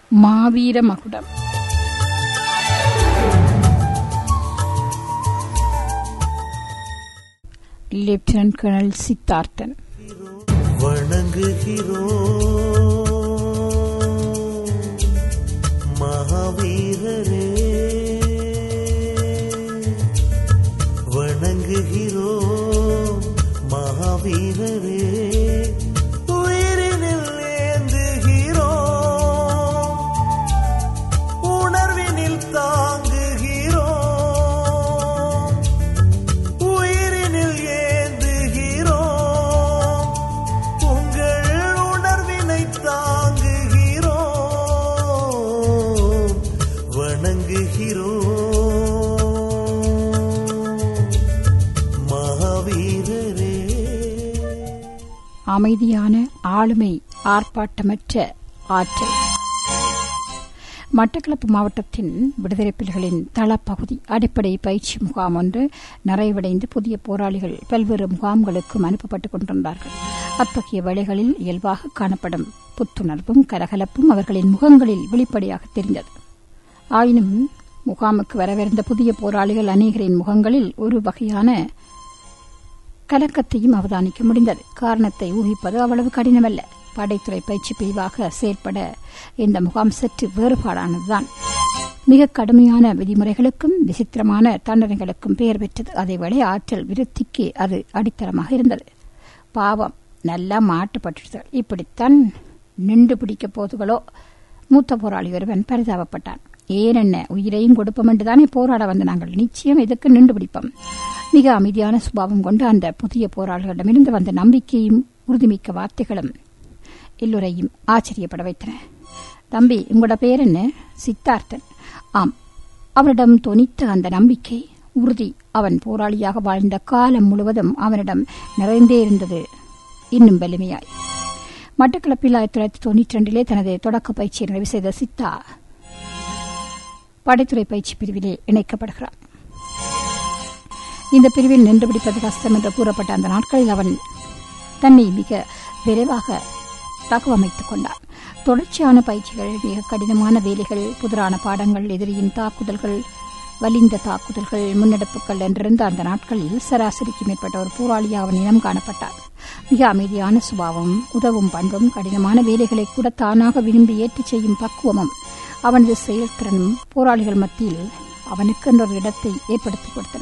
மாவீர மகுடம் lieutenant colonel Siddharthan வணங்குகிறோம் மகாவீரரே வணங்குகிறோம் மகாவீரரே உயிரினில் ஏந்துகிறோம் உணர்வினில் தாங்குகிறோம் உயிரினில் ஏந்துகிறோம் உங்கள் உணர்வினை தாங்குகிறோம் வணங்குகிறோம் மகாவீரரே அமைதியான ஆளுமை ஆர்ப்பாட்டமற்ற ஆற்றல் மட்டக்களப்பு மாவட்டத்தின் விடுதலை புலிகளின் தளப்பகுதி அடிப்படை பயிற்சி முகாம் ஒன்று நிறைவடைந்து புதிய போராளிகள் பல்வேறு முகாம்களுக்கும் அனுப்பப்பட்டுக் கொண்டிருந்தார்கள் அத்தகைய வேளைகளில் இயல்பாக காணப்படும் புத்துணர்வும் கலகலப்பும் அவர்களின் முகங்களில் வெளிப்படையாக தெரிந்தது ஆயினும் முகாமுக்கு வரவிருந்த புதிய போராளிகள் அநேகரின் முகங்களில் ஒரு வகையான கலக்கத்தையும் அவதானிக்க முடிந்தது காரணத்தை ஊகிப்பது அவ்வளவு கடினமல்ல படைத்துறை பயிற்சி பிரிவாக செயல்பட இந்த முகாம் சற்று வேறுபாடானதுதான் மிக கடுமையான விதிமுறைகளுக்கும் விசித்திரமான தண்டனைகளுக்கும் பெயர் பெற்றது அதேவேளை ஆற்றல் விருத்திக்கு அது அடித்தளமாக இருந்தது பாவம் நல்லா மாட்டுப்பட்டு இப்படித்தான் நின்று பிடிக்க போதுகளோ மூத்த போராளி ஒருவன் பரிதாபப்பட்டான் ஏனென்ன உயிரையும் கொடுப்போம் என்றுதானே போராட வந்த நாங்கள் நிச்சயம் இதற்கு நின்று பிடிப்போம் மிக அமைதியான சுபாவம் கொண்டு அந்த புதிய போராளிகளிடமிருந்து வந்த நம்பிக்கையும் உறுதிமிக்க வார்த்தைகளும் எல்லோரையும் ஆச்சரியப்பட வைத்தன தம்பி உங்களோட பேர் என்ன சித்தார்த்தன் ஆம் அவரிடம் தொனித்த அந்த நம்பிக்கை உறுதி அவன் போராளியாக வாழ்ந்த காலம் முழுவதும் அவனிடம் நிறைந்தே இருந்தது இன்னும் வலிமையாய் மட்டக்களப்பில் ஆயிரத்தி தொள்ளாயிரத்தி தொண்ணூற்றி ரெண்டிலே தனது தொடக்க பயிற்சியை நிறைவு செய்த சித்தா படைத்துறை பயிற்சி பிரிவிலே இணைக்கப்படுகிறான் இந்த பிரிவில் நின்று பிடிப்பது கஷ்டம் என்று கூறப்பட்ட அந்த நாட்களில் அவன் தன்னை மிக விரைவாக தகவமைத்துக் கொண்டான் தொடர்ச்சியான பயிற்சிகள் மிக கடினமான வேலைகள் புதிரான பாடங்கள் எதிரியின் தாக்குதல்கள் வலிந்த தாக்குதல்கள் முன்னெடுப்புகள் என்றிருந்த அந்த நாட்களில் சராசரிக்கு மேற்பட்ட ஒரு போராளியாக அவன் இனம் காணப்பட்டான் மிக அமைதியான சுபாவம் உதவும் பண்பும் கடினமான வேலைகளை கூட தானாக விரும்பி ஏற்றுச் செய்யும் பக்குவமும் அவனது செயல்திறனும் போராளிகள் மத்தியில் அவனுக்கு ஒரு இடத்தை ஏற்படுத்திக் கொடுத்தன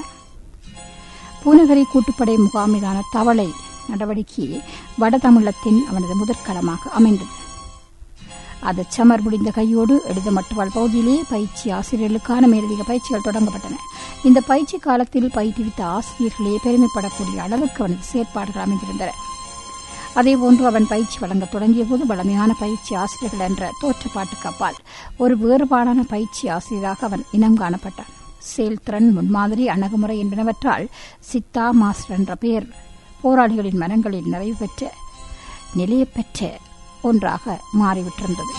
பூநகரி கூட்டுப்படை முகாமிலான தவளை நடவடிக்கை வடதமிழத்தின் அவனது முதற்களமாக அமைந்தது அது சமர் முடிந்த கையோடு எழுதமட்டுவாள் பகுதியிலே பயிற்சி ஆசிரியர்களுக்கான மேலதிக பயிற்சிகள் தொடங்கப்பட்டன இந்த பயிற்சி காலத்தில் பயிற்றுவித்த ஆசிரியர்களே பெருமைப்படக்கூடிய அளவுக்கு அவனது செயற்பாடுகள் அமைந்திருந்தன அதேபோன்று அவன் பயிற்சி வழங்க தொடங்கிய போது வளமையான பயிற்சி ஆசிரியர்கள் என்ற தோற்றப்பாட்டுக்கு அப்பால் ஒரு வேறுபாடான பயிற்சி ஆசிரியராக அவன் இனம் காணப்பட்டான் செயல்திறன் முன்மாதிரி அணுகுமுறை என்பனவற்றால் சித்தா மாஸ்டர் என்ற பெயர் போராளிகளின் மனங்களில் நிறைவு பெற்ற நிலையப்பெற்ற ஒன்றாக மாறிவிட்டிருந்தது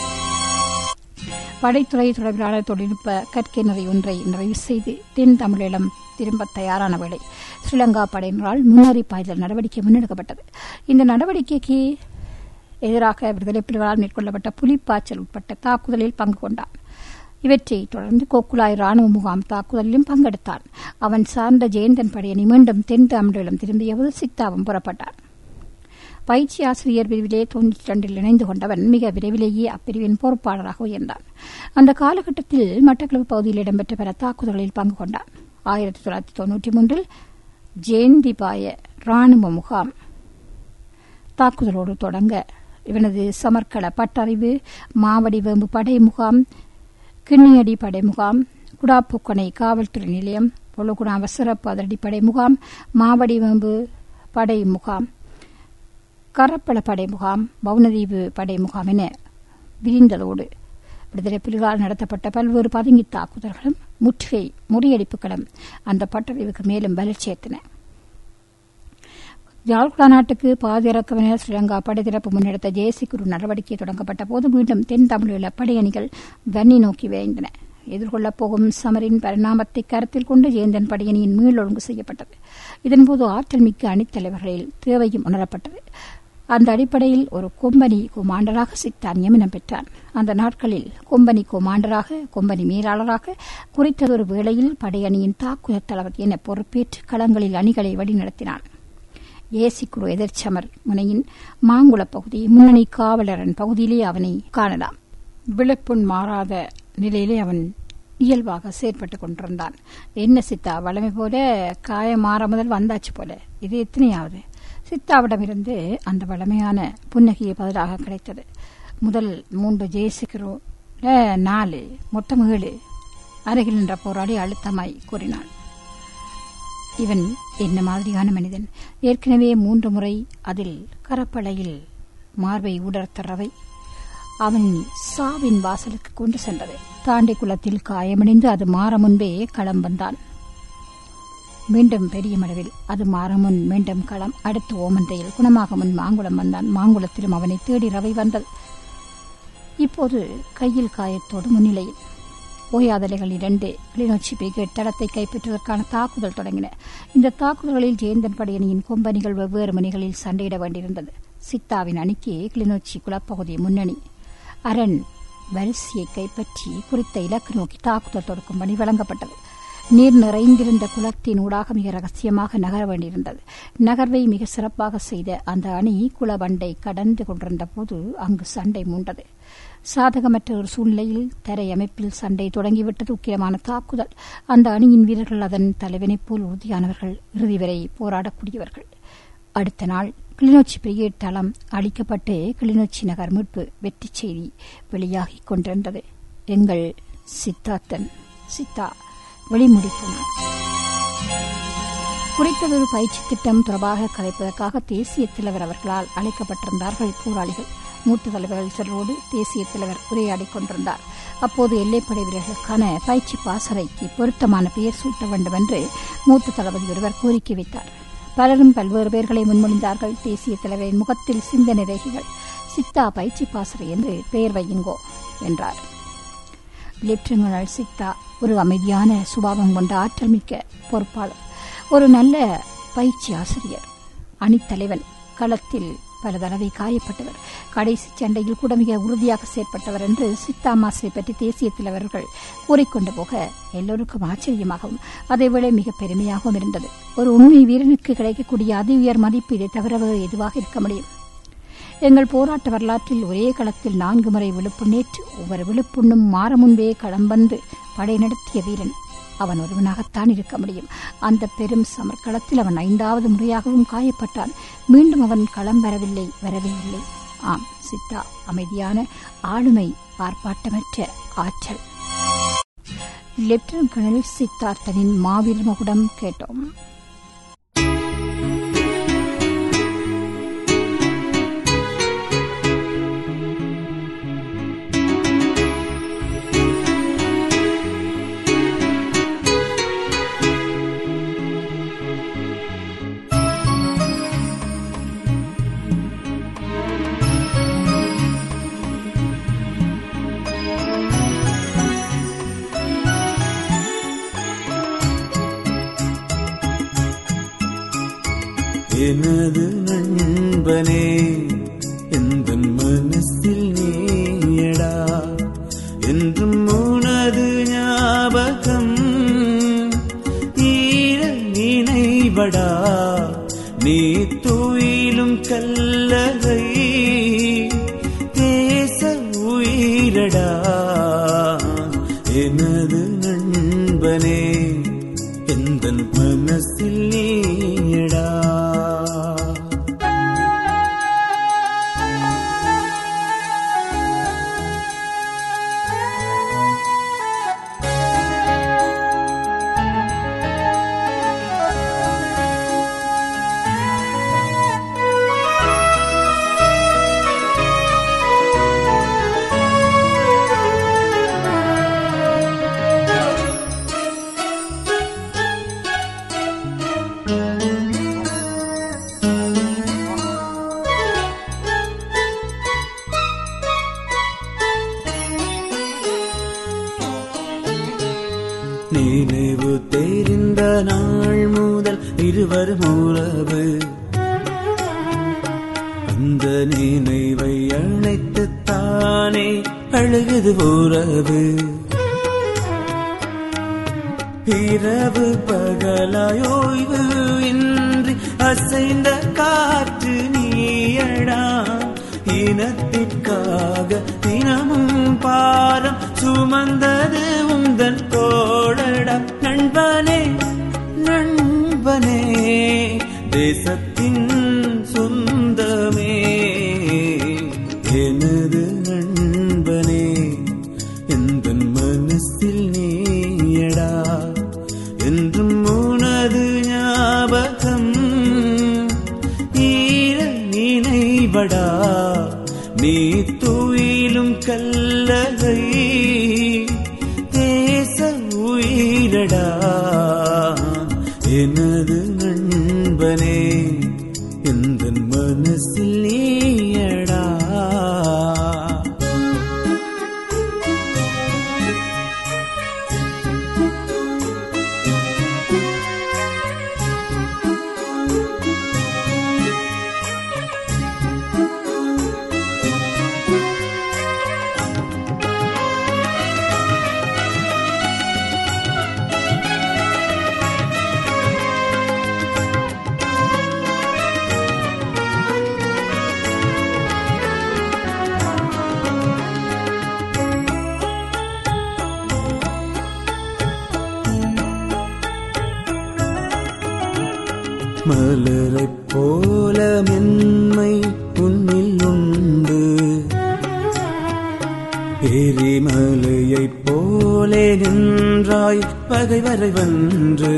படைத்துறை தொடர்பிலான தொழில்நுட்ப கற்கை நிறை ஒன்றை நிறைவு செய்து தென் தமிழீழம் திரும்ப தயாரான வேளை ஸ்ரீலங்கா படையினரால் முன்னறி பாய்தல் நடவடிக்கை முன்னெடுக்கப்பட்டது இந்த நடவடிக்கைக்கு எதிராக விடுதலை புலிகளால் மேற்கொள்ளப்பட்ட புலிப்பாய்ச்சல் உட்பட்ட தாக்குதலில் பங்கு கொண்டான் இவற்றை தொடர்ந்து கோக்குலாய் ராணுவ முகாம் தாக்குதலிலும் பங்கெடுத்தான் அவன் சார்ந்த ஜெயந்தன் படையணி மீண்டும் தென் தமிழீழம் திரும்பியபோது சித்தாவும் புறப்பட்டான் பயிற்சி ஆசிரியர் பிரிவிலே தொன்னூற்றி இரண்டில் இணைந்து கொண்டவன் மிக விரைவிலேயே அப்பிரிவின் பொறுப்பாளராக உயர்ந்தான் அந்த காலகட்டத்தில் மட்டக்களப்பு பகுதியில் இடம்பெற்ற பல தாக்குதல்களில் பங்கு கொண்டான் ஆயிரத்தி தொள்ளாயிரத்தி தொன்னூற்றி மூன்றில் ஜெயந்திபாய ராணுவ முகாம் தாக்குதலோடு தொடங்க இவனது சமர்க்கள பட்டறிவு மாவடி வேம்பு படை முகாம் கிண்ணியடி படை முகாம் குடாப்புக்கொனை காவல்துறை நிலையம் பொழுகுணா அவசரப்பு அதிரடிப்படை முகாம் மாவடி வேம்பு படை முகாம் கரப்பள படை முகாம் பவுனதீவு படை முகாம் என விரிந்ததோடு விடுதலை புலிகளால் நடத்தப்பட்ட பல்வேறு பதுங்கி தாக்குதல்களும் முற்றுகை முறியடிப்புகளும் அந்த பட்டறிவுக்கு மேலும் பலி சேர்த்தன யாழ்குடா நாட்டுக்கு பாதிறக்கவன ஸ்ரீலங்கா படைதிறப்பு முன்னெடுத்த ஜேசி குரு நடவடிக்கை தொடங்கப்பட்ட போது மீண்டும் தென் தமிழீழ படையணிகள் வன்னி நோக்கி விரைந்தன எதிர்கொள்ளப் போகும் சமரின் பரிணாமத்தை கருத்தில் கொண்டு ஜெயந்தன் படையணியின் மீளொழுங்கு செய்யப்பட்டது இதன்போது ஆற்றல் மிக்க அணித்தலைவர்களில் தேவையும் உணரப்பட்டது அந்த அடிப்படையில் ஒரு கொம்பனி கொமாண்டராக சித்தா நியமனம் பெற்றான் அந்த நாட்களில் கொம்பனி கொமாண்டராக கொம்பனி மேலாளராக குறித்ததொரு வேளையில் படையணியின் தாக்குதல் தளபதி என பொறுப்பேற்று களங்களில் அணிகளை வழிநடத்தினான் ஏசிக்குரு எதிர்ச்சமர் முனையின் மாங்குளப் பகுதி முன்னணி காவலரன் பகுதியிலே அவனை காணலாம் விழுப்புண் மாறாத நிலையிலே அவன் இயல்பாக செயற்பட்டுக் கொண்டிருந்தான் என்ன சித்தா வளமை போல காயம் மாற முதல் வந்தாச்சு போல இது எத்தனையாவது சித்தாவிடமிருந்து அந்த வளமையான புன்னகையை பதிலாக கிடைத்தது முதல் மூன்று ஜெயசிகரோட நாலு மொத்தம் ஏழு அருகில் நின்ற போராடி அழுத்தமாய் கூறினான் இவன் என்ன மாதிரியான மனிதன் ஏற்கனவே மூன்று முறை அதில் கரப்பளையில் மார்பை உடர்த்தறவை அவன் சாவின் வாசலுக்கு கொண்டு சென்றது தாண்டி குளத்தில் காயமடைந்து அது மாற முன்பே களம் வந்தான் மீண்டும் பெரிய மடவில் அது மாற முன் மீண்டும் களம் அடுத்து ஓமந்தையில் குணமாக முன் மாங்குளம் வந்தான் மாங்குளத்திலும் அவனை தேடி ரவை வந்தது இப்போது கையில் காயத்தோடு முன்னிலையில் ஓயாதலைகள் இரண்டு கிளிநொச்சி பிரிகேட் தளத்தை கைப்பற்றுவதற்கான தாக்குதல் தொடங்கின இந்த தாக்குதல்களில் ஜெயந்தன் படையணியின் கொம்பனிகள் வெவ்வேறு மணிகளில் சண்டையிட வேண்டியிருந்தது சித்தாவின் அணிக்கு கிளிநொச்சி குலப்பகுதி முன்னணி அரண் வரிசையை கைப்பற்றி குறித்த இலக்கு நோக்கி தாக்குதல் தொடுக்கும் பணி வழங்கப்பட்டது நீர் நிறைந்திருந்த குளத்தின் ஊடாக மிக ரகசியமாக நகர வேண்டியிருந்தது நகர்வை மிக சிறப்பாக செய்த அந்த அணி குளவண்டை கடந்து கொண்டிருந்த போது அங்கு சண்டை மூண்டது சாதகமற்ற ஒரு சூழ்நிலையில் தரை அமைப்பில் சண்டை தொடங்கிவிட்டது உக்கிரமான தாக்குதல் அந்த அணியின் வீரர்கள் அதன் தலைவனைப் போல் உறுதியானவர்கள் இறுதி வரை போராடக்கூடியவர்கள் அடுத்த நாள் கிளிநொச்சி பிரிகேட் தளம் அளிக்கப்பட்டு கிளிநொச்சி நகர் மீட்பு வெற்றி செய்தி வெளியாகிக் கொண்டிருந்தது எங்கள் சித்தார்த்தன் சித்தா வெளிமுடிப்போனார் குறித்ததொரு பயிற்சி திட்டம் தொடர்பாக கலைப்பதற்காக தேசிய தலைவர் அவர்களால் அழைக்கப்பட்டிருந்தார்கள் போராளிகள் மூத்த தலைவர்கள் சிலரோடு தேசிய தலைவர் உரையாடிக் கொண்டிருந்தார் அப்போது எல்லைப்படை வீரர்களுக்கான பயிற்சி பாசறைக்கு பொருத்தமான பெயர் சூட்ட வேண்டும் என்று மூத்த தளபதி ஒருவர் கோரிக்கை வைத்தார் பலரும் பல்வேறு பெயர்களை முன்மொழிந்தார்கள் தேசிய தலைவரின் முகத்தில் சிந்தனை ரேகைகள் சித்தா பயிற்சி பாசறை என்று பெயர் வையுங்கோ என்றார் லெப்டினல் சித்தா ஒரு அமைதியான சுபாவம் கொண்ட ஆற்றல் மிக்க பொறுப்பாளர் ஒரு நல்ல பயிற்சி ஆசிரியர் அணித்தலைவன் களத்தில் பல தடவை காயப்பட்டவர் கடைசி சண்டையில் கூட மிக உறுதியாக செயற்பட்டவர் என்று சித்தாமாசை பற்றி தேசிய தலைவர்கள் கூறிக்கொண்டு போக எல்லோருக்கும் ஆச்சரியமாகவும் அதேவேளை மிக பெருமையாகவும் இருந்தது ஒரு உண்மை வீரனுக்கு கிடைக்கக்கூடிய அதி உயர் மதிப்பீடு தவிர வேறு எதுவாக இருக்க முடியும் எங்கள் போராட்ட வரலாற்றில் ஒரே களத்தில் நான்கு முறை விழுப்புண்ணேற்று ஒவ்வொரு விழுப்புண்ணும் மாற முன்பே களம் வந்து படை நடத்திய வீரன் அவன் ஒருவனாகத்தான் இருக்க முடியும் அந்த பெரும் சமர்க்களத்தில் அவன் ஐந்தாவது முறையாகவும் காயப்பட்டான் மீண்டும் அவன் களம் வரவில்லை வரவே இல்லை ஆம் சித்தா அமைதியான ஆளுமை ஆர்ப்பாட்டமற்ற ஆற்றல் லெப்டினன்ட் கர்னல் சித்தார்த்தனின் மாவீர மகுடம் கேட்டோம் எனது நண்பனே எந்த மனசில் நீயடா என்றும் உனது ஞாபகம் ஈர நினைவடா நீ துயிலும் கல்லறை தேச உயிரடா எனது நண்பனே எந்த மனசில் நீயடா நினைவு தெரிந்த நாள் முதல் இருவரும் உறவு அந்த அந்த நினைவை அழைத்துத்தானே அழுகுது உறவு இரவு பகலாயோய்வு இன்றி அசைந்த காற்று நீயடா இனத்திற்காக தினமும் பாரம் சுமந்தது உந்தன் தோழடா நண்பனே நண்பனே தேசத்தின் சொந்தமே எனது நண்பனே எந்த மனசில் நீயடா என்றும் உனது ஞாபகம் ஈர நினைவடா நீ துயிலும் கல்லகை தேச உயிரடா எனது நண்பனே எந்த மனசில் நீயடா மலரைப் போல மென்மை உன்னில் உண்டு எரிமலையைப் போலே நின்றாய் பகைவரை வென்று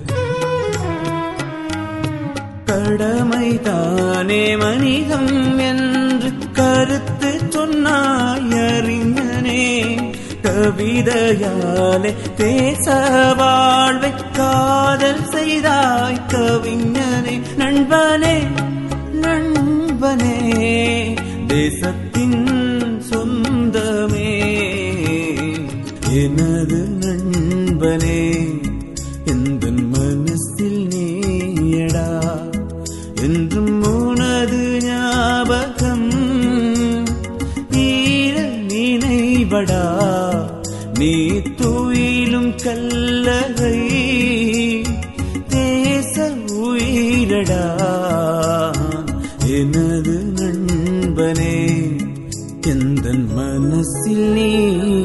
கடமை தானே மனிதம் என்று கருத்து சொன்னாய் அறிஞனே கவிதையாலே தேச வாழ்வை காதல் செய்தாய் கவிஞனே நண்பனே நண்பனே தேசத்தின் சொந்தமே எனது நண்பனே எந்த மனசில் நீயடா என்றும் உனது ஞாபகம் ஈர நினைவடா நீ துயிலும் கல்லகை தேச உயிரடா எனது நண்பனே எந்த மனசில் நீ